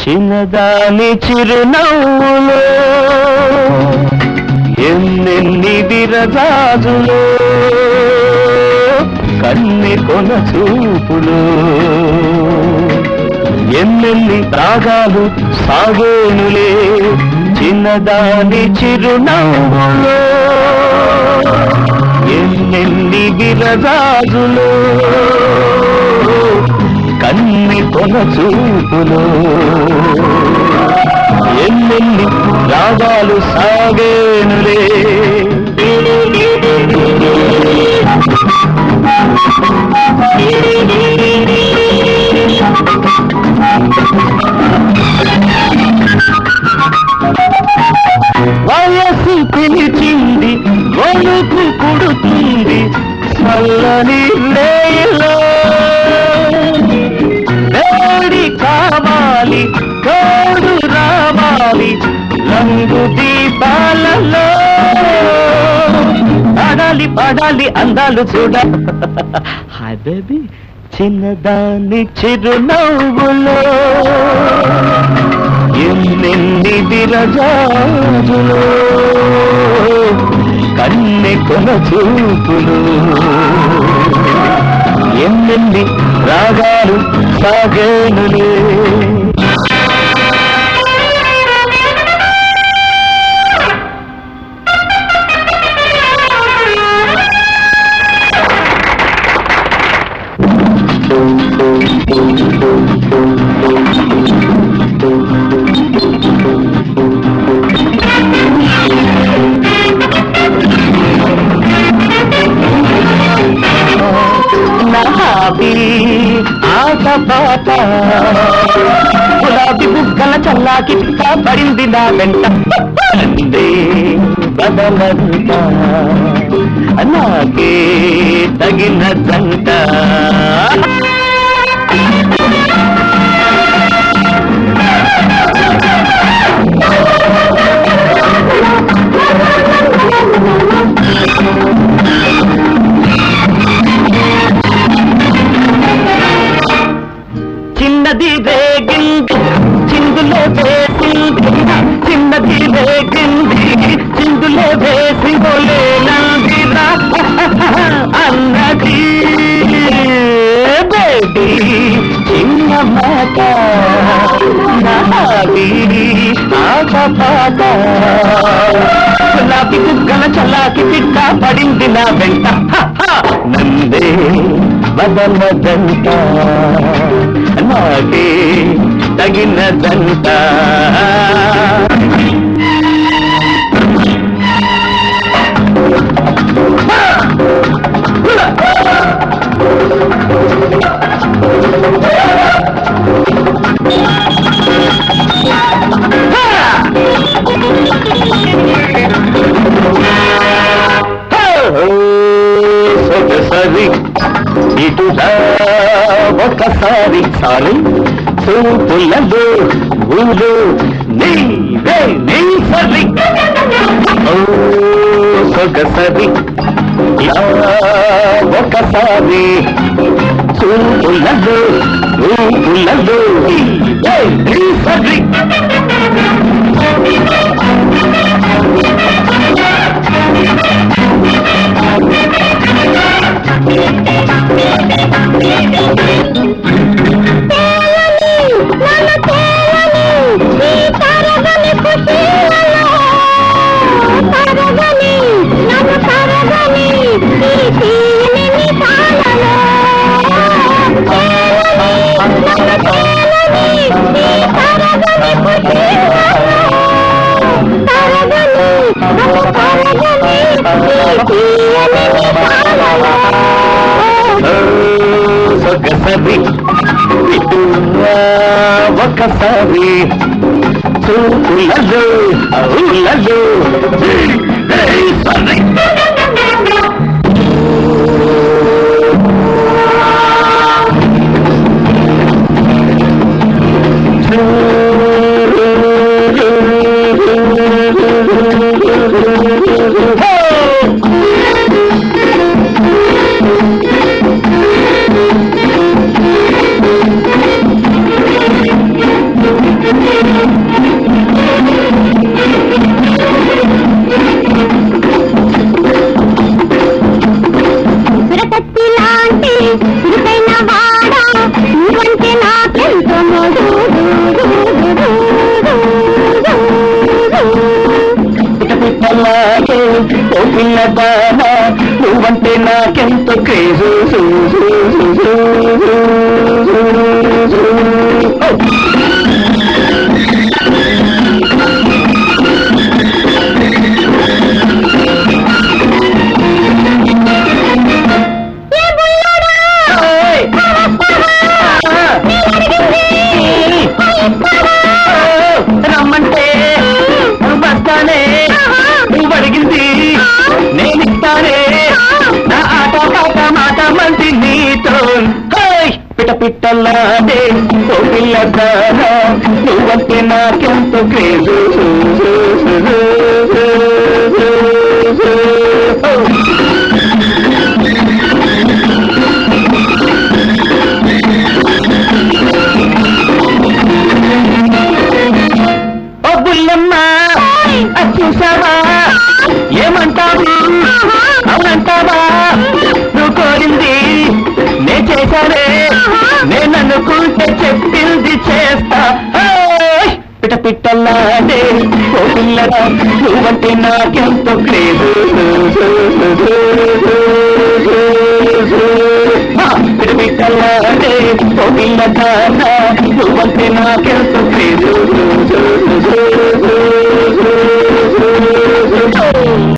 చిన్నదాని చిరునవ్వులో ఎన్నెన్ని విరజాజులో కన్నె కొన చూపులు ఎన్నెన్ని రాగాలు సాగేనులే చిన్నదాని చిరునవ్వులో ఎన్నెన్ని విరజాజులో కన్ని కొన చూపులో ఎన్నెన్ని రాగాలు సాగేనులే వయసు పిలిచింది వణుకు పుడుతుంది చల్లని రేలో వేడి కావాలి తోడు రావాలి రంగు దీపాలలో పడాలి పడాలి అందాలు చూడ హాయ్ బేబీ చిన్నదాని చిరునవ్వులో ఎన్నెన్ని విరజాజులో కన్నె కొన చూపులు ఎన్నెన్ని రాగాలు సాగేనులే నాబి ఆట పాట గులాబీ బుగ్గల చల్లాకి పిక్క పడింది నా వెంట అందే బదలంట నాకే తగిన జంట చిన్నది రేగింది చిందులో వేసింది చిన్నది రేగింది చిందులో వేసి నందిరా అన్నది బేబీ చిన్న మాట నాది ఆట పాట గులాబీ బుగ్గల చల్లాకి పిక్క పడింది నా వెంట హ, హ. నందే బదలదంట నాకే తగినదంట సొగసరి ఇటురా ఒకసారి సారి చూపులలో ఊరు నీవే నీ సరి ఓ సొగసరి ఇలా ఒకసారి చూపులలో ఊపులలో నీవే నీ సరి సొగసరి ఇటురా ఒకసారి చూపులలో అవులలో సరి పిట్టలాగే ఓ పిల్లదానా నువ్వంటే నాకెంత క్రేజు రమ్మంటే వస్తానే నువ్వు అడిగింది నేనిస్తానే నా ఆట పాట మాట మంచి నీతో హేయ్! పిట పిట్టలాడే ఓ పిల్లదానా నువ్వంటే నాకెంత క్రేజు ఓ బుల్లమ్మ అది చూసావా ఏమంటావు అవునంటావా నువ్వు కోరింది నే చేశానే నేను అనుకుంటే చెప్పింది చేస్తా హేయ్! పిట పిట్టల్లాడే ఓ పిల్లరా నువ్వంటే నాకెంతో క్రేజు ఆ, పిట పిట్టల్లాడే ఓ పిల్లదానా నువ్వంటే నాకెంతో క్రేజు